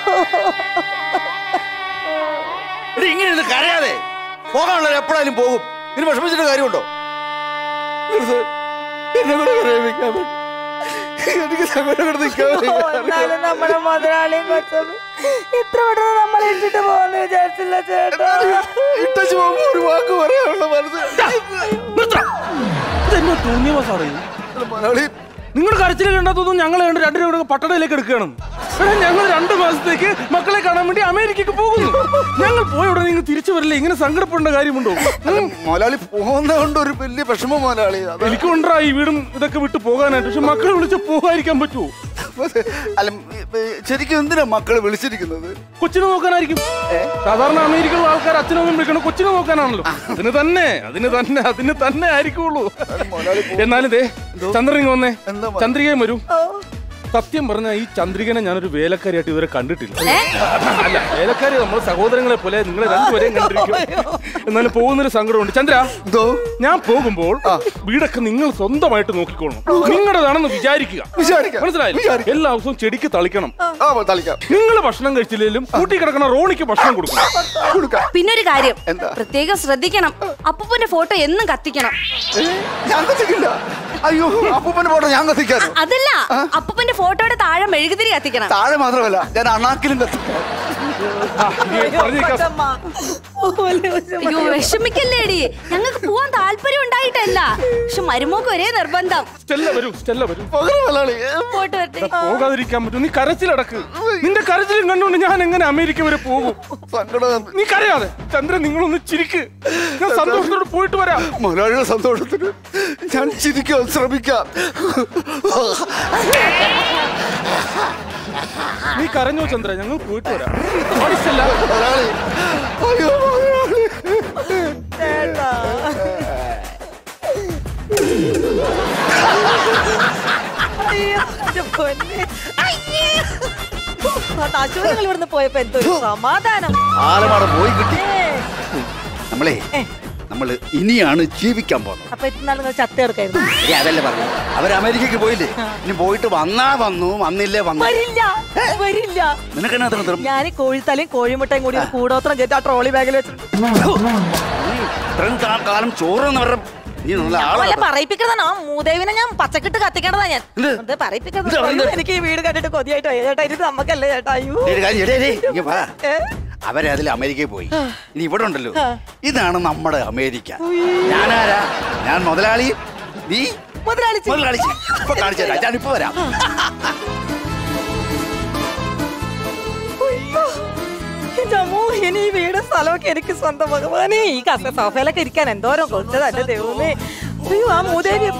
എടി ഇങ്ങനെ ഇരുന്ന് കരയാതെ പോകാനുള്ളത് എപ്പോഴായാലും പോകും ഇനി വിഷമിച്ചിട്ട് കാര്യമുണ്ടോ നിർത്ത്. എന്നെ കൂടെ കരയിപ്പിക്കാൻ വേണ്ടി. എനിക്ക് സങ്കടം കൊണ്ട് നിൽക്കാൻ വയ്യ. എന്നാലും നമ്മുടെ മുതലാളിയും കൊച്ചമ്മ ഇത്ര പെട്ടെന്ന് നമ്മളെ ഇട്ടിട്ട് പോകുന്നു വിചാരിച്ചില്ല ചേട്ടാ ഇട്ടച്ച് പോകുമ്പോ ഒരു വാക്ക് പറയാനുള്ള മനസ്സ് ഇതെന്നെ തോന്നിയ സാറേ മലയാളി നിങ്ങൾ കരച്ചിൽ കണ്ടാത്തൊന്നും ഞങ്ങൾ രണ്ട് രണ്ടിനും കൂടെ പട്ടണയിലേക്ക് എടുക്കുകയാണ് എടാ ഞങ്ങൾ രണ്ട് മാസത്തേക്ക് മക്കളെ കാണാൻ വേണ്ടി അമേരിക്കക്ക് പോകുന്നു ഞങ്ങൾ പോയ ഉടനെ നിങ്ങൾ തിരിച്ചു വരില്ല ഇങ്ങനെ സങ്കടപ്പെടേണ്ട കാര്യമുണ്ടോ ഉം. മുതലാളി പോകുന്നതുകൊണ്ട് ഒരു വലിയ വിഷമം മുതലാളി അത് എനിക്കുണ്ടാ ഈ വീടും ഇതൊക്കെ വിട്ട് പോകാനായിട്ട് പക്ഷെ മക്കളെ വിളിച്ച് പോകാതിരിക്കാൻ പറ്റുമോ അല്ല ശരിക്കും എന്തിനാ മക്കളെ വിളിച്ചിരിക്കുന്നത് കൊച്ചിനെ നോക്കാനായിരിക്കും സാധാരണ അമേരിക്കയിലുള്ള ആൾക്കാർ അച്ഛനൊന്നും വിളിക്കണം കൊച്ചിനെ നോക്കാനാണല്ലോ അതിന് തന്നെ അതിന് തന്നെ അതിന് തന്നെ ആയിരിക്കുള്ളൂ എന്നാലും ദേ ചന്ദ്രനിങ് വന്നേ എന്താ ചന്ദ്രികയും വരൂ സത്യം പറഞ്ഞ ഈ ചന്ദ്രികനെ ഞാനൊരു വേലക്കാരിയായിട്ട് ഇതുവരെ കണ്ടിട്ടില്ല അല്ല വേലക്കാരി നമ്മൾ സഹോദരങ്ങളെ പോലെ നിങ്ങളെ രണ്ടുപേരെയും കണ്ടിരിക്കും എന്നാലും പോകുന്നൊരു സങ്കടമുണ്ട് ചന്ദ്ര എന്തോ ഞാൻ പോകുമ്പോൾ വീടൊക്കെ നിങ്ങൾ സ്വന്തമായിട്ട് നോക്കിക്കോളണം നിങ്ങളുടേതാണെന്ന് വിചാരിക്കുക വിചാരിക്കാം. മനസ്സിലായില്ലേ വിചാരിക്കാം. എല്ലാ ദിവസവും ചെടിക്ക് തളിക്കണം ആ തളിക്കാം നിങ്ങൾ ഭക്ഷണം കഴിച്ചില്ലെങ്കിലും കൂട്ടി കിടക്കണ റോണിക്ക് ഭക്ഷണം കൊടുക്കണം കൊടുക്കാം പിന്നെ ഒരു കാര്യം എന്താ? പ്രത്യേകം ശ്രദ്ധിക്കണം അപ്പൂപ്പന്റെ ഫോട്ടോ എന്നും കത്തിക്കണം ഏ, ഞാൻ കത്തിക്കില്ല അയ്യോ അപ്പൂപ്പന്റെ ഫോട്ടോ ഞാൻ കത്തിക്കാനോ അതല്ല അപ്പൂപ്പന്റെ ഫോട്ടോയുടെ താഴെ മെഴുകുതിരി കത്തിക്കണം താഴെ മാത്രമല്ല ഞാൻ അണ്ണാക്കിലും കത്തിക്കാം ആ, ഇനി പറഞ്ഞേക്കാം. കൊച്ചമ്മ ഓലെ കൊച്ചമ്മ. അയ്യോ വിഷമിക്കല്ലേടി ഞങ്ങൾക്ക് പോവാൻ താല്പര്യം ഉണ്ടായിട്ടല്ല പക്ഷെ മരുമോക്ക് ഒരേ നിർബന്ധം സ്റ്റെല്ല വരൂ സ്റ്റെല്ല വരൂ പകരം മലയാളി പോയിട്ട് വരട്ടെ പോകാതിരിക്കാൻ പറ്റും നീ കരച്ചിലടക്ക് നിന്റെ കരച്ചിലും കണ്ടുകൊണ്ട് ഞാൻ എങ്ങനെ അമേരിക്ക വരെ പോകും സങ്കടം നീ കരയാതെ ചന്ദ്രൻ നിങ്ങളൊന്ന് ചിരിക്ക് ഞാൻ സന്തോഷത്തോടെ പോയിട്ട് വരാം മലയാളിയുടെ സന്തോഷത്തിന് ഞാൻ ചിരിക്കാൻ ശ്രമിക്കാം നീ കരഞ്ഞോ ചന്ദ്ര ഞങ്ങൾ പോയിട്ട് വരാം ഓടി സ്റ്റെല്ല. മലയാളി അയ്യോ മലയാളി ചേട്ടാ അയ്യോ, എന്റെ പൊന്നേ. അയ്യേ. ആ തശൂരങ്ങൾ ഇവിടുന്ന് പോയപ്പോ എന്തൊരു സമാധാനം ആലമാട പോയി കിട്ടി ഏ, നമ്മളെ ഏ. നമ്മള് ഇനിയാണ് ജീവിക്കാൻ പോകുന്നത് അപ്പൊ ഇത്ര നാൾ നിങ്ങൾ ചത്തെടുക്കായിരുന്നു ഏ, അതല്ലേ പറഞ്ഞു അവർ അമേരിക്കക്ക് പോയില്ലേ ഇനി പോയിട്ട് വന്നാ വന്നു വന്നില്ലേ വന്നു വരില്ല വരില്ല നിനക്കെന്നാ അത്ര നിർബന്ധം? ഞാൻ കോഴിത്തലയും കോഴിമുട്ടയും കൂടി ഒരു കൂടോത്രം ചെയ്ത് ആ ട്രോളി ബാഗിൽ വെച്ചിട്ടുണ്ട് നീ ഇത്രയും കാ- കാലം ചോറെന്ന് പറഞ്ഞ നീ നല്ല അല്ല ആളാ പറയിപ്പിക്കുന്നതാണ് ആ മൂദേവിനെ ഞാൻ പച്ചക്കിട്ട് കത്തിക്കേണ്ടതാ ഞാൻ എന്ത്? അത് പറയിപ്പിക്കുന്നത് ഇത് എന്ത്? എനിക്ക് ഈ വീട് കണ്ടിട്ട് കൊതിയായിട്ട് വയ്യ. ചേട്ടാ ഇത് നമുക്കല്ലേ ചേട്ടാ അയ്യോ നീ ഒരു കാര്യം ചെയ്യ്, ഡേയ്, ഡേയ്, ഇങ്ങ് വാ. ഏ? അവരെ അതിൽ അമേരിക്കയിൽ പോയി ഇനി ഇവിടെ ഉണ്ടല്ലോ ഇതാണ് നമ്മുടെ അമേരിക്ക ഞാനാരാ ഞാൻ മുതലാളി നീ മുതലാളി ചി- മുതലാളി ഇപ്പൊ കാണിച്ചു തരാം ഞാനിപ്പോ വരാം അയ്യോ. എന്റെ അമ്മോ, ഇനി ഈ വീടും സ്ഥലമൊക്കെ എനിക്ക് സ്വന്തം ഭഗവാനെ ഈ കസ സോഫയിലൊക്കെ ഇരിക്കാൻ എന്തോരം കൊടുത്തത് എന്റെ ദൈവമേ അയ്യോ ആ മൂദേവി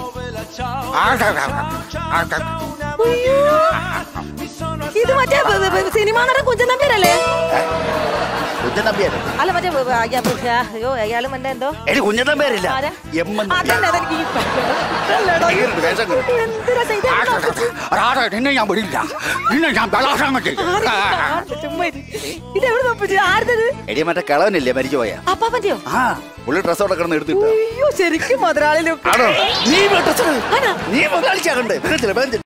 അയ്യോ ഇത് മറ്റേ ബ- ബ- ബ- സിനിമാ നടൻ കുഞ്ചൻ നമ്പ്യാരല്ലേ കുഞ്ഞത്തമ്പിയാര് അല്ല മറ്റേ ബ- ബ- അയ്യ, ബ- ആ, അയ്യോ അയാള് മറ്റേ എന്തോ എടി കുഞ്ഞത്തമ്പിയാരില്ല ആരാ? എം എന്ന് അതന്നെ അതെനിക്ക് ഈ പറ്റൂല. ഭയങ്കര വേഷം കെട്ടും. എന്തിനാ ചെയ്തേ? അതാ, നിന്നെ ഞാൻ വിടില്ല നിന്നെ ഞാൻ ബലാത്സംഗം ചെയ്യും ആരെയും കാണണ്ട, ചുമ്മാ ഇരി. ഇത് എവിടെ തപ്പിച്ചു ആരുടേത് എടി മറ്റേ കിളവനില്ലേ മരിച്ചു പോയ അപ്പാപ്പന്റെയോ ആ പുള്ളി ഡ്രസ്സോടെ കിടന്ന് എടുത്തിട്ട് അയ്യോ ശരിക്കും മുതലാളി ലുക്ക് ആണോ നീ വെട്ടച്ചത് ആണോ? നീ മുതലാളിച്ചാകണ്ടേ വേഗത്തില്, വേഗത്തില്.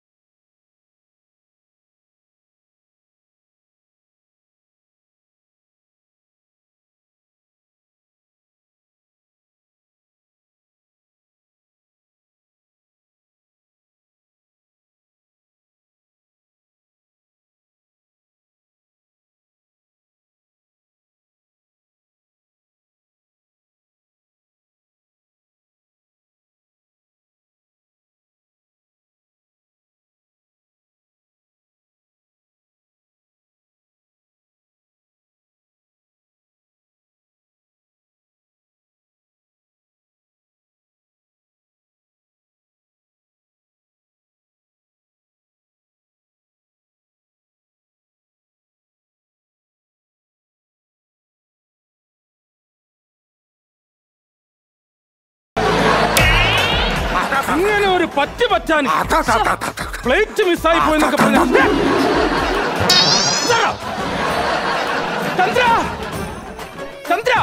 ഇങ്ങനെ ഒരു പറ്റി പറ്റാൻ പ്ലേറ്റ് മിസ്സായി പോയെന്നൊക്കെ പറഞ്ഞ ചന്ദ്ര ചന്ദ്ര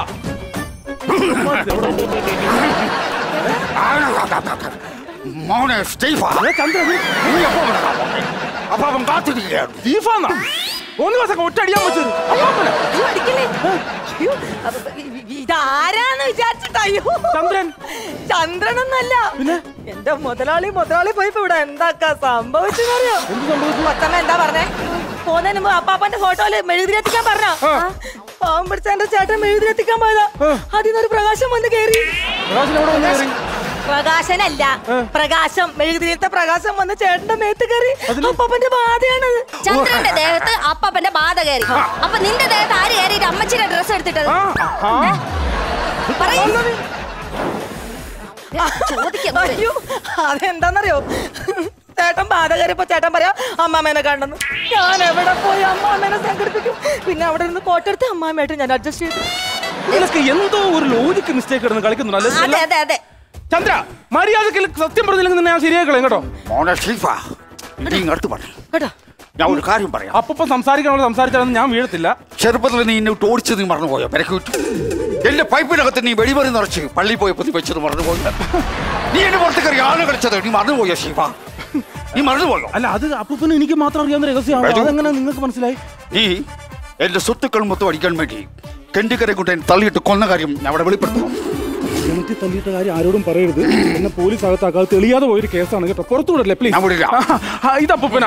മോനെ സ്റ്റീഫ ഏ, ചന്ദ്ര നീ- നീ എപ്പോ വന്നതാ മോനെ? അപ്പൊ അവൻ കാത്തിരിക്കുകയാണ് സ്റ്റീഫാന്നാ മൂന്ന് ദിവസം ഒറ്റ അടിയാൻ വെച്ചത് അപ്പാപ്പനാ. അയ്യോ, അടിക്കല്ലേ അയ്യോ അപ്പൊ ഇ- ഇതാരാന്ന് വിചാരിച്ചിട്ടാ അയ്യോ ചന്ദ്രൻ ചന്ദ്രനൊന്നല്ല എന്റെ മുതലാളി മുതലാളി പോയപ്പോ ഇവിടെ എന്താക്കാ സംഭവിച്ചെന്നറിയോ കൊച്ചമ്മ എന്താ പറഞ്ഞേ പോകുന്നതിന് മുമ്പ് അപ്പാപ്പന്റെ ഫോട്ടോയില് മെഴുതിരെത്തിക്കാൻ പറഞ്ഞോ പാവം പിടിച്ച എന്റെ ചേട്ടൻ മെഴുതിരെത്തിക്കാൻ പോയതാ അതിന്നൊരു പ്രകാശം വന്ന് കേറി പ്രകാശൻ എവിടെ വന്ന് കയറി പ്രകാശനല്ല പ്രകാശം മെഴുകുതിരിയത്തെ പ്രകാശം വന്ന് ചേട്ടന്റെ മേത്ത് കയറി അപ്പാപ്പന്റെ ബാധയാണത് ചന്ദ്രന്റെ ദേഹത്ത് അപ്പപ്പന്റെ ബാധ കയറി അപ്പൊ നിന്റെ ദേഹത്ത് ആര് കയറിയിട്ട് അമ്മച്ചിയുടെ ഡ്രസ് എടുത്തിട്ടത് ആ, ആ. പറയൂ. ചോദിക്കാം അയ്യോ അതെന്താന്നറിയോ ചേട്ടൻ ബാധ കയറിയപ്പോ ചേട്ടൻ പറയാ അമ്മാമേനെ കണ്ടെന്ന് ഞാൻ എവിടെ പോയി അമ്മാമേനെ സംഘടിപ്പിക്കും പിന്നെ അവിടെ നിന്ന് കോട്ടെടുത്ത് അമ്മാമയായിട്ട് ഞാൻ അഡ്ജസ്റ്റ് ചെയ്തു ഇതിലൊക്കെ എന്തോ ഒരു ലോജിക്ക് മിസ്റ്റേക്ക് ഇടുന്ന് കളിക്കുന്നുണ്ട് അതെ അല്ലേ അതെ അതെ ചന്ദ്ര മര്യാദക്ക് സത്യം പറഞ്ഞില്ലെങ്കിൽ നിന്നെ ഞാൻ ശരിയാക്കളെ കേട്ടോ മോനെ ഷീഫ നീ ഇങ്ങടുത്ത് പറഞ്ഞു കേട്ടോ ഞാൻ ഒരു കാര്യം പറയാം അപ്പൊ സംസാരിക്കണോ സംസാരിച്ചാലൊന്നും ഞാൻ വീഴത്തില്ല ചെറുപ്പത്തിൽ നീ എന്നെ ഓടിച്ചത് നീ മറന്നുപോയോ പെരക്ക് വിട്ടു എന്റെ പൈപ്പിനകത്ത് നീ വെടിമറി നിറച്ച് പള്ളി പോയപ്പോ നീ വെച്ചത് മറന്നുപോയി നീ എന്റെ പുറത്ത് കയറി ആണ് കളിച്ചത് നീ മറന്നുപോയോ ഷീഫ നീ മറന്നുപോയോ അല്ല അത് അപ്പൂപ്പന് എനിക്ക് മാത്രം അറിയാവുന്ന രഹസ്യമാണ് വരൂ. അതെങ്ങനെ നിങ്ങൾക്ക് മനസ്സിലായി നീ എന്റെ സ്വത്തുക്കൾ മൊത്തം അടിക്കാൻ വേണ്ടി കെണ്ടിക്കരെ കുട്ടൻ തള്ളിയിട്ട് കൊന്ന കാര്യം ഞാൻ അവിടെ വെളിപ്പെടുത്തുന്നു എനിക്ക് തല്ലിയിട്ട കാര്യം ആരോടും പറയരുത് എന്നെ പോലീസ് അകത്താക്കാതെ തെളിയാതെ പോയൊരു കേസാണ് കേട്ടോ പുറത്തു വിടല്ലേ പ്ലീസ് ഞാൻ വിടില്ല. ഇത് അപ്പൂപ്പനാ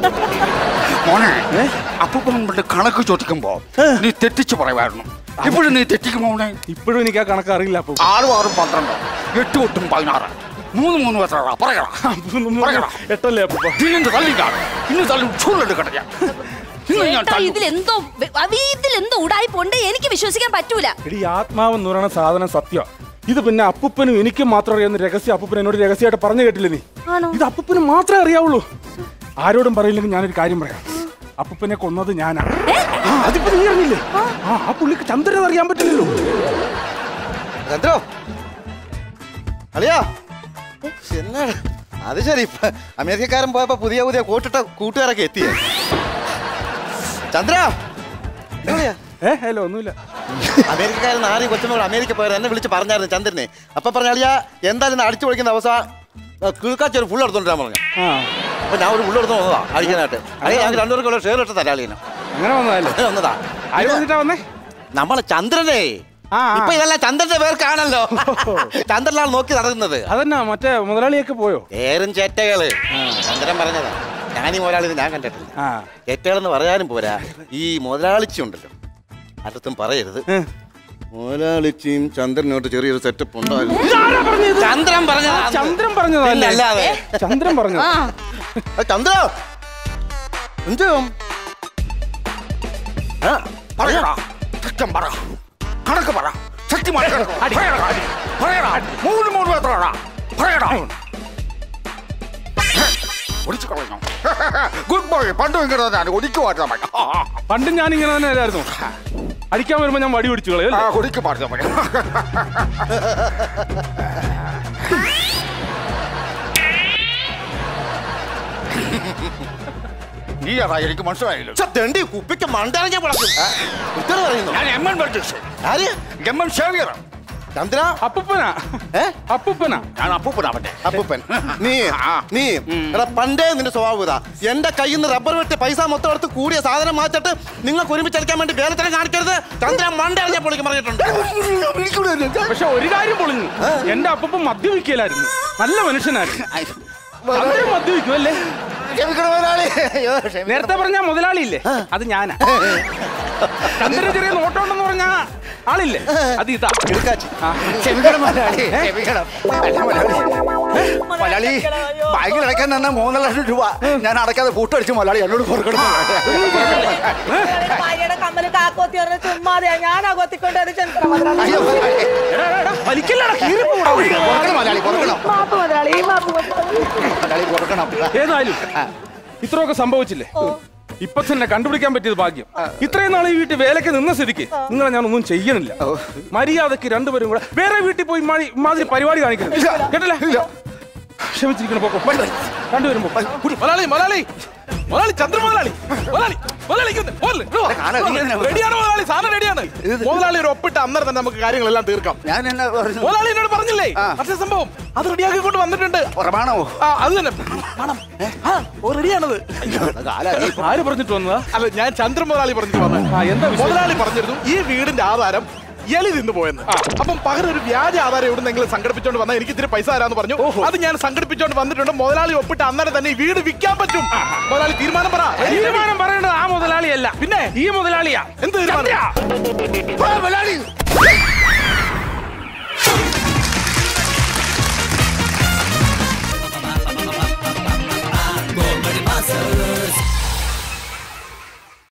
മോനെ അപ്പൂപ്പൻ മുമ്പിട്ട് കണക്ക് ചോദിക്കുമ്പോ നീ തെറ്റിച്ച് പറയുമായിരുന്നു ഇപ്പോഴും നീ തെറ്റിക്കും മോനെ ഇപ്പോഴും എനിക്ക് ആ കണക്ക് അറിയില്ല അപ്പൂപ്പ ആറും ആറും പന്ത്രണ്ട് എട്ട് എട്ടും പതിനാറ് മൂന്ന് മൂന്ന് എത്ര പറയണം പറയണം എട്ടല്ലേ അപ്പൂപ്പ ഇന്ന് തള്ളിക്കാണ് ഇന്ന് തള്ളി ചൂടെടുക്കട്ടെ ഞാൻ ഇന്ന് ഞാൻ ചേട്ടാ, തല്ലും. ഇതിലെന്തോ ഇതിലെന്തോ ഉടായ്പുണ്ട് എനിക്ക് വിശ്വസിക്കാൻ പറ്റൂല എടി ആത്മാവെന്ന് പറയുന്ന സാധനം സത്യം ഇത് പിന്നെ അപ്പൂപ്പനും എനിക്കും മാത്രം അറിയാവുന്ന രഹസ്യം അപ്പൂപ്പൻ എന്നോട് രഹസ്യമായിട്ട് പറഞ്ഞു കേട്ടില്ലേ നീ ആണോ? ഇത് അപ്പൂപ്പന് മാത്രമേ അറിയാവുള്ളൂ ആരോടും പറയില്ലെങ്കിൽ ഞാനൊരു കാര്യം പറയാം അപ്പൂപ്പനെ കൊന്നത് ഞാനാ ആ, അതിപ്പോ നീ അറിഞ്ഞില്ലേ ആ ആ പുള്ളിക്ക് ചന്ദ്രൻ അറിയാൻ പറ്റില്ലല്ലോ ചന്ദ്രോ അളിയാ എന്നാണ് അത് ശരി ഇപ്പൊ അമേരിക്കക്കാരൻ പോയപ്പോ പുതിയ പുതിയ കൂട്ടിട്ട കൂട്ടുകാരൊക്കെ എത്തിയേ ചന്ദ്ര എവിടെയാ? ഏ ഹലോ ഒന്നുമില്ല അമേരിക്കക്കാരൻ ആരെയും കൊച്ചുമകൾ അമേരിക്ക പോയത് എന്നെ വിളിച്ച് പറഞ്ഞായിരുന്നു ചന്ദ്രനെ അപ്പൊ പറഞ്ഞ അളിയാ എന്തായാലും ഇന്ന് അടിച്ചു പൊളിക്കുന്ന അവസ്ഥ കിഴക്കാച്ച ഒരു ഫുൾ എടുത്തോണ്ടിരാൻ പറഞ്ഞു ആ അപ്പൊ ഞാൻ ഒരു ഫുൾ എടുത്ത് വന്നതാ അടിക്കാനായിട്ട് അളിയ ഞങ്ങൾക്ക് രണ്ടുപേർക്കുള്ള ഷെയർ ഇട്ട് തരാം അളിയനെ അങ്ങനെ വന്നതല്ലേ അങ്ങനെ വന്നതാ ആര് വന്നിട്ടാ വന്നേ നമ്മളെ ചന്ദ്രനെ ആ, ആ. ഇപ്പൊ ഇതെല്ലാം ചന്ദ്രന്റെ പേർക്കാണല്ലോ ചന്ദ്രനാണ് നോക്കി നടക്കുന്നത് അതന്നാ മറ്റേ മുതലാളിയൊക്കെ പോയോ പേരും ചേറ്റകള് ചന്ദ്രൻ പറഞ്ഞതാ ഞാനീ മുതലാളി ഞാൻ കണ്ടിട്ടില്ല ആ ചേറ്റകളെന്ന് പറയാനും പോരാ ഈ മുതലാളിച്ചി ഉണ്ടല്ലോ അടുത്തും പറയരുത് ഏ. മുതലാളിച്ചിയും ചന്ദ്രനോട്ട് ചെറിയൊരു സെറ്റപ്പ് ഉണ്ടായിരുന്നു ഇതാരാ പറഞ്ഞത്? ചന്ദ്രൻ പറഞ്ഞതാ ആ, ചന്ദ്രൻ പറഞ്ഞതല്ലേ പിന്നല്ലാതെ. ചന്ദ്രൻ പറഞ്ഞത് ആ ആ, ചന്ദ്ര എന്ത് ഏ? പറയടാ സത്യം പറ കണക്ക് പറ സത്യമായി പറയടാ പറയടാ മൂന്ന് മൂന്ന് എത്രടാ പറയടാ ഒടിച്ചു കളഞ്ഞു ഗുഡ് ബോയ് പണ്ടും ഇങ്ങനെ തന്നെ ഒടിക്കു മാറ്റാൻ പറ്റും പണ്ടും ഞാൻ ഇങ്ങനെ തന്നെ അല്ലായിരുന്നു അടിക്കാൻ വരുമ്പോ ഞാൻ വടി പിടിച്ചു കളയും ആ അല്ലേ? ഒടിക്കു മാറ്റാൻ പറ്റും നീ അതാ എനിക്ക് മനസ്സിലായില്ല ഛെ, തെണ്ടി കുപ്പിക്ക് മണ്ടറിഞ്ഞ വിളക്കും ഉത്തരം പറയുന്നു ഞാൻ എം എൻ വർഗീസ് ആര് എം എൻ സേവിയർ ചന്ദ്ര അപ്പൂപ്പനാ ഏ അപ്പൂപ്പനാ ഞാൻ അപ്പൂപ്പനാവട്ടെ അപ്പൂപ്പൻ നീ ആ. നീ എടാ പണ്ടേ നിന്റെ സ്വഭാവം ഇതാ എന്റെ കയ്യിൽ നിന്ന് റബ്ബർ വെട്ടി പൈസ മൊത്തം എടുത്ത് കൂടിയ സാധനം മാറ്റിട്ട് നിങ്ങൾക്ക് ഒരുമിച്ചടിക്കാൻ വേണ്ടി വേലത്തരം കാണിക്കരുത് ചന്ദ്ര മണ്ടറിഞ്ഞ പൊളിക്ക് പറഞ്ഞിട്ടുണ്ട് പക്ഷെ ഒരു കാര്യം പൊളിഞ്ഞു എന്റെ അപ്പൂപ്പൻ മദ്യപിക്കലായിരുന്നു നല്ല മനുഷ്യനായിരുന്നു ചന്ദ്രൻ മദ്യപിക്കും അല്ലേ ക്ഷമിക്കണം മുതലാളി. അയ്യോ, ക്ഷമിക്കണം. നേരത്തെ പറഞ്ഞ മുതലാളി ഇല്ലേ അത് ഞാനാ ചന്ദ്രൻ ചെറിയ നോട്ടമുണ്ടെന്ന് പറഞ്ഞ ആളില്ലേ അത് ഇതാ എടുക്കാച്ചി ആ. ക്ഷമിക്കണം മുതലാളി. ക്ഷമിക്കണം. അല്ല, മുതലാളി. മുതലാളി ബാങ്കിൽ അടയ്ക്കാൻ തന്ന മൂന്നര ലക്ഷം രൂപ ഞാൻ അടയ്ക്കാതെ കൂട്ടടിച്ച് മുതലാളി എന്നോട് കൊടുക്കണം ഭാര്യയുടെ കമ്മല് കാക്കോത്തി പറഞ്ഞ ചുമ്മാതെയാ ഞാൻ അകത്തിക്കൊണ്ട് അത് ചന്ദ്ര മുതലാളി അയ്യോ, മുതലാളി. എടാ, എടാ, എടാ, വലിക്കല്ലടാ, കീറിപ്പോടാ. കൊടുക്കണം മുതലാളി കൊടുക്കണം മാപ്പ് മുതലാളി മാപ്പ് മുതലാളി മുതലാളി കൊടുക്കണം ഏതായാലും ഇത്രയൊക്കെ സംഭവിച്ചില്ലേ ഇപ്പൊ തന്നെ കണ്ടുപിടിക്കാൻ പറ്റിയത് ഭാഗ്യം ഇത്രയും നാൾ ഈ വീട്ടിൽ വേലയ്ക്ക് നിന്ന സ്ഥിതിക്ക് നിങ്ങളെ ഞാൻ ഒന്നും ചെയ്യണില്ല മര്യാദക്ക് രണ്ടുപേരും കൂടെ വേറെ വീട്ടിൽ പോയി ഇമ്മാതിരി- ഇമാതിരി പരിപാടി കാണിക്കണം കേട്ടല്ലേ ക്ഷമിച്ചിരിക്കണം പോക്കോ രണ്ടുപേരും പോ മലയാളി മലയാളി മലയാളി ചന്ദ്ര മലയാളി മലയാളി മുതലാളിക്ക് ഒന്ന് പോരല്. ഇങ്ങ് വാ. കാലം ഇങ്ങനെ വന്നു. റെഡിയാണ് മുതലാളി സാധനം റെഡിയാണ് ഇത് മുതലാളി ഒരു ഒപ്പിട്ട് അന്നേരം തന്നെ നമുക്ക് കാര്യങ്ങളെല്ലാം തീർക്കാം ഞാൻ എന്നാ പറഞ്ഞു മുതലാളി എന്നോട് പറഞ്ഞില്ലേ ആ. മറ്റേ സംഭവം അത് റെഡിയാക്കി കൊണ്ട് വന്നിട്ടുണ്ട് പ്രമാണമോ ആ അത് തന്നെ പണം ആ ഓ റെഡിയാണത് കാലം ആര് പറഞ്ഞിട്ട് വന്നതാ അല്ല ഞാൻ ചന്ദ്ര മുതലാളി പറഞ്ഞിട്ട് വന്നത് ആ, എന്താ വിഷയം? മുതലാളി പറഞ്ഞിരുന്നു ഈ വീടിന്റെ ആധാരം എലി നിന്ന് പോയെന്ന് അപ്പം പകരം ഒരു വ്യാജ ആധാരം എവിടെ നിങ്ങൾ സംഘടിപ്പിച്ചോണ്ട് വന്നാൽ എനിക്ക് ഇത്തിരി പൈസ തരാന്ന് പറഞ്ഞു അത് ഞാൻ സംഘടിപ്പിച്ചോണ്ട് വന്നിട്ടുണ്ട് മുതലാളി ഒപ്പിട്ട് അന്നേരം തന്നെ ഈ വീട് വിൽക്കാൻ പറ്റും മുതലാളി തീരുമാനം പറ തീരുമാനം പറയേണ്ടത് ആ മുതലാളിയല്ല പിന്നെ ഈ മുതലാളിയാ എന്ത് തീരുമാനം ചന്ദ്ര! മുതലാളി